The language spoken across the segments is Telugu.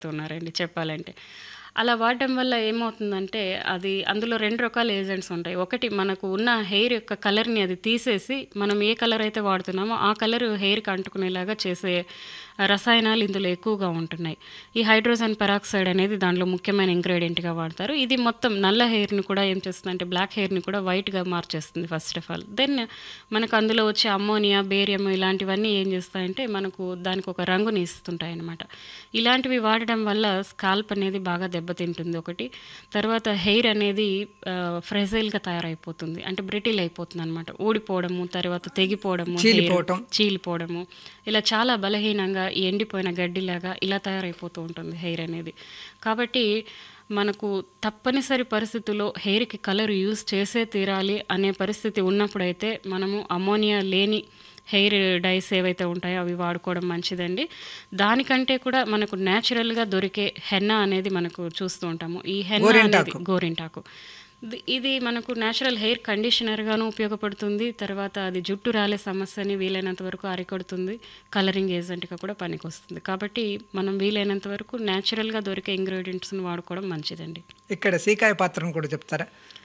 ఉన్నారండి చెప్పాలంటే. అలా వాడడం వల్ల ఏమవుతుందంటే, అది అందులో 2 రకాల ఏజెంట్స్ ఉంటాయి. ఒకటి మనకు ఉన్న హెయిర్ యొక్క కలర్‌ని అది తీసేసి, మనం ఏ కలర్ అయితే వాడుతున్నామో, ఆ కలర్ హెయిర్‌కి అంటుకునేలాగా చేసే రసాయనాలు ఇందులో ఎక్కువగా ఉంటున్నాయి. ఈ హైడ్రోజన్ పెరాక్సైడ్ అనేది దాంట్లో ముఖ్యమైన ఇంగ్రీడియెంట్‌గా వాడతారు. ఇది మొత్తం నల్ల హెయిర్‌ని కూడా ఏం చేస్తుందంటే, బ్లాక్ హెయిర్‌ని కూడా వైట్‌గా మార్చేస్తుంది ఫస్ట్ ఆఫ్ ఆల్. దెన్ మనకు అందులో వచ్చే అమ్మోనియా, బేరియం ఇలాంటివన్నీ ఏం చేస్తాయంటే, మనకు దానికొక రంగుని ఇస్తుంటాయనమాట. ఇలాంటివి వాడడం వల్ల స్కాల్ప్ అనేది బాగా దెబ్బతింటుంది ఒకటి. తర్వాత హెయిర్ అనేది ఆహ్, ఫ్రెజైల్‌గా తయారైపోతుంది. అంటే బ్రిటిల్ అయిపోతుందనమాట. ఊడిపోవడము, తర్వాత తెగిపోవడము, హెయిర్ చీలిపోవటం. చీలిపోవడము, ఇలా చాలా బలహీనంగా ఎండిపోయిన గడ్డిలాగా ఇలా తయారైపోతూ ఉంటుంది హెయిర్ అనేది. కాబట్టి మనకు తప్పనిసరి పరిస్థితుల్లో హెయిర్‌కి కలర్ యూజ్ చేసే తీరాలి అనే పరిస్థితి ఉన్నప్పుడైతే, మనము అమ్మోనియా లేని హెయిర్ డైస్ ఏవైతే ఉంటాయో అవి వాడుకోవడం మంచిదండి. దానికంటే కూడా మనకు నేచురల్‌గా దొరికే హెన్నా అనేది మనకు చూస్తూ ఉంటాము. ఈ హెన్నా అనేది గోరింటాకు. గోరింటాకు. ది ఇది మనకు నేచురల్ హెయిర్ కండిషనర్‌గాను ఉపయోగపడుతుంది. తర్వాత అది జుట్టు రాలే సమస్యని వీలైనంత వరకు అరికడుతుంది. కలరింగ్ ఏజెంట్‌గా కూడా పనికొస్తుంది. కాబట్టి మనం వీలైనంత వరకు నేచురల్‌గా దొరికే ఇంగ్రీడియెంట్స్‌ని వాడుకోవడం మంచిదండి. ఇక్కడ సీకాయ పాత్రను కూడా చెప్తారా?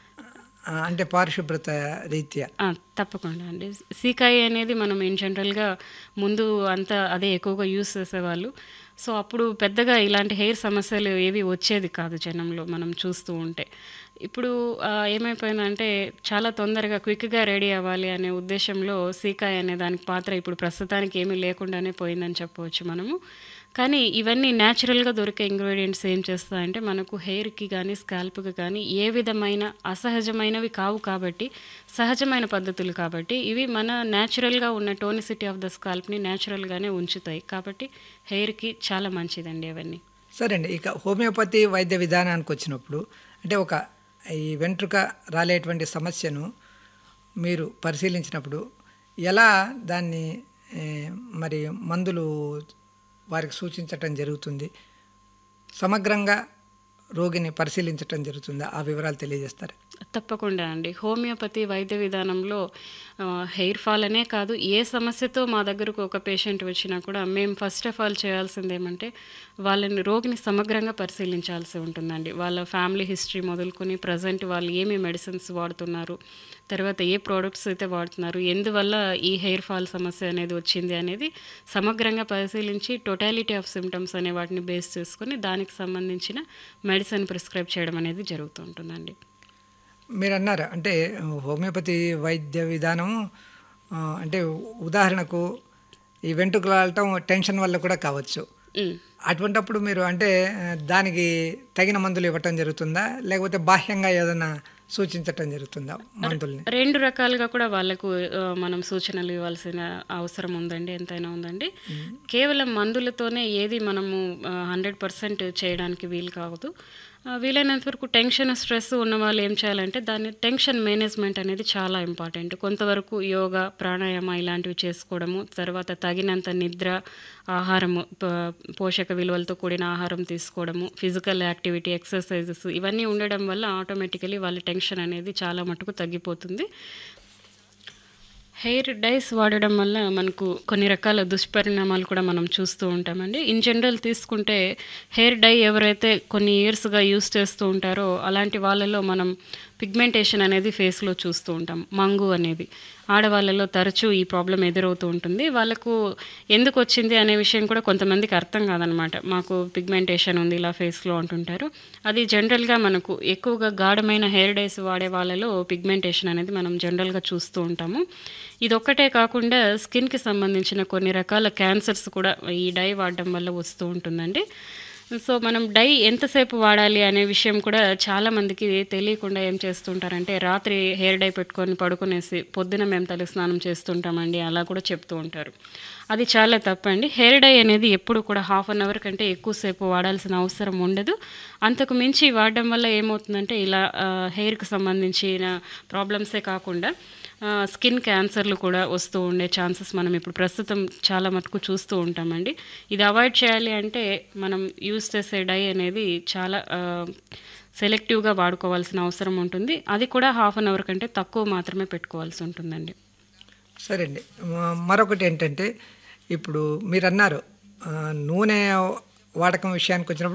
ఆ, అంటే పారిశుభ్రత రీత్యా. ఆ! తప్పకుండా అండి. సీకాయి అనేది మనం ఇన్ జనరల్‌గా ముందు అంతా అదే ఎక్కువగా యూజ్ చేసేవాళ్ళు. సో, అప్పుడు పెద్దగా ఇలాంటి హెయిర్ సమస్యలు ఏవి వచ్చేది కాదు జనంలో మనం చూస్తూ ఉంటే. ఇప్పుడు ఆహ్, ఏమైపోయిందంటే చాలా తొందరగా క్విక్‌గా రెడీ అవ్వాలి అనే ఉద్దేశంలో సీకాయి అనే దానికి పాత్ర ఇప్పుడు ప్రస్తుతానికి ఏమీ లేకుండానే పోయిందని చెప్పవచ్చు మనము. కానీ ఇవన్నీ నేచురల్‌గా దొరికే ఇంగ్రీడియెంట్స్ ఏం చేస్తాయంటే, మనకు హెయిర్‌కి గానీ, స్కాల్ప్‌కి గానీ ఏ విధమైన అసహజమైనవి కావు కాబట్టి, సహజమైన పద్ధతులు కాబట్టి, ఇవి మన నేచురల్‌గా ఉన్న టోనిసిటీ ఆఫ్ ద స్కాల్ప్‌ని నేచురల్‌గానే ఉంచుతాయి. కాబట్టి హెయిర్‌కి చాలా మంచిదండి అవన్నీ. సరే అండి. ఇక హోమియోపతి వైద్య విధానానికొచ్చినప్పుడు, అంటే ఒక ఈ వెంట్రుక రాలేటువంటి సమస్యను మీరు పరిశీలించినప్పుడు, ఎలా దాన్ని ఏ, మరి మందులు వారికి సూచించటం జరుగుతుంది? సమగ్రంగా రోగిని పరిశీలించటం జరుగుతుందా? ఆ వివరాలు తెలియజేస్తారా? తప్పకుండా అండి. హోమియోపతి వైద్య విధానంలో ఆహ్, హెయిర్ ఫాల్ అనే కాదు, ఏ సమస్యతో మా దగ్గరకు ఒక పేషెంట్ వచ్చినా కూడా మేము ఫస్ట్ ఆఫ్ ఆల్ చేయాల్సిందేమంటే, వాళ్ళని రోగిని సమగ్రంగా పరిశీలించాల్సి ఉంటుందండి. వాళ్ళ ఫ్యామిలీ హిస్టరీ మొదలుకొని ప్రెజెంట్ వాళ్ళు ఏమి మెడిసిన్స్ వాడుతున్నారు, తర్వాత ఏ ప్రొడక్ట్స్ అయితే వాడుతున్నారు, ఎందువల్ల ఈ హెయిర్ ఫాల్ సమస్య అనేది వచ్చింది అనేది సమగ్రంగా పరిశీలించి టోటాలిటీ ఆఫ్ సిమ్టమ్స్ అనే వాటిని బేస్ చేసుకొని దానికి సంబంధించిన మెడిసిన్ ప్రిస్క్రైబ్ చేయడం అనేది జరుగుతూ ఉంటుందండి. మీరన్నారు అంటే హోమియోపతి వైద్య విధానం ఆ, అంటే ఉదాహరణకు ఈ వెంట్రుకలు రాలటం టెన్షన్ వల్ల కూడా కావచ్చు. హ్మ్. అటువంటప్పుడు మీరు అంటే ఆ, దానికి తగిన మందులు ఇవ్వటం జరుగుతుందా? లేకపోతే బాహ్యంగా ఏదైనా సూచించటం జరుగుతుందా మందుల్ని? 2 రకాలుగా కూడా వాళ్ళకు ఆహ్, మనం సూచనలు ఇవ్వాల్సిన అవసరం ఉందండి. ఎంతైనా ఉందండి. కేవలం మందులతోనే ఏది మనము ఆహ్, 100% చేయడానికి వీలు కావదు. ఆహ్, వీలైనంత వరకు టెన్షన్, స్ట్రెస్ ఉన్నవాళ్ళు ఏం చేయాలంటే దాన్ని టెన్షన్ మేనేజ్‌మెంట్ అనేది చాలా ఇంపార్టెంట్. కొంతవరకు యోగా, ప్రాణాయామ ఇలాంటివి చేసుకోవడము, తర్వాత తగినంత నిద్ర, ఆహారము ప పోషక విలువలతో కూడిన ఆహారం తీసుకోవడము, ఫిజికల్ యాక్టివిటీ, ఎక్సర్‌సైజెస్ ఇవన్నీ ఉండడం వల్ల ఆటోమేటికల్లీ వాళ్ళ టెన్షన్ అనేది చాలా మటుకు తగ్గిపోతుంది. హెయిర్ డైస్ వాడడం వల్ల మనకు కొన్ని రకాల దుష్పరిణామాలు కూడా మనం చూస్తూ ఉంటామండి. ఇన్ జనరల్ తీసుకుంటే హెయిర్ డై ఎవరైతే కొన్ని ఇయర్స్‌గా యూజ్ చేస్తూ ఉంటారో అలాంటి వాళ్ళలో మనం పిగ్మెంటేషన్ అనేది ఫేస్‌లో చూస్తూ ఉంటాం. మంగు అనేది. ఆడవాళ్ళలో తరచూ ఈ ప్రాబ్లమ్ ఎదురవుతూ ఉంటుంది. వాళ్ళకు ఎందుకొచ్చింది అనే విషయం కూడా కొంతమందికి అర్థం కాదనమాట. మాకు పిగ్మెంటేషన్ ఉంది ఇలా ఫేస్‌లో అంటుంటారు. అది జనరల్‌గా మనకు ఎక్కువగా గాఢమైన హెయిర్ డైస్ వాడే వాళ్ళలో పిగ్మెంటేషన్ అనేది మనం జనరల్‌గా చూస్తూ ఉంటాము. ఇదొక్కటే కాకుండా స్కిన్‌కి సంబంధించిన కొన్ని రకాల క్యాన్సర్స్ కూడా ఈ డై వాడడం వల్ల వస్తూ ఉంటుందండి. సో, మనం డై ఎంతసేపు వాడాలి అనే విషయం కూడా చాలామందికి తెలియకుండా ఏం చేస్తుంటారంటే, రాత్రి హెయిర్ డై పెట్టుకొని పడుకునేసి పొద్దున మేము తలస్నానం చేస్తుంటామండి అలా కూడా చెప్తూ ఉంటారు. అది చాలా తప్పండి. హెయిర్ డై అనేది ఎప్పుడు కూడా హాఫ్ అన్ అవర్ కంటే ఎక్కువ సేపు వాడాల్సిన అవసరం ఉండదు. అంతకు మించి వాడడం వల్ల ఏమవుతుందంటే ఇలా ఆహ్, హెయిర్‌కి సంబంధించిన ప్రాబ్లమ్సే కాకుండా ఆహ్, స్కిన్ క్యాన్సర్‌లు కూడా వస్తూ ఉండే ఛాన్సెస్ మనం ఇప్పుడు ప్రస్తుతం చాలా మటుకు చూస్తూ ఉంటామండి. ఇది అవాయిడ్ చేయాలి అంటే మనం యూజ్ చేసే డై అనేది చాలా ఆహ్, సెలెక్టివ్‌గా వాడుకోవాల్సిన అవసరం ఉంటుంది. అది కూడా హాఫ్ అన్ అవర్ కంటే తక్కువ మాత్రమే పెట్టుకోవాల్సి ఉంటుందండి. సరే అండి. మ మరొకటి ఏంటంటే ఇప్పుడు మీరన్నారు ఆహ్, నూనె వాడకం విషయానికి వచ్చినప్పుడు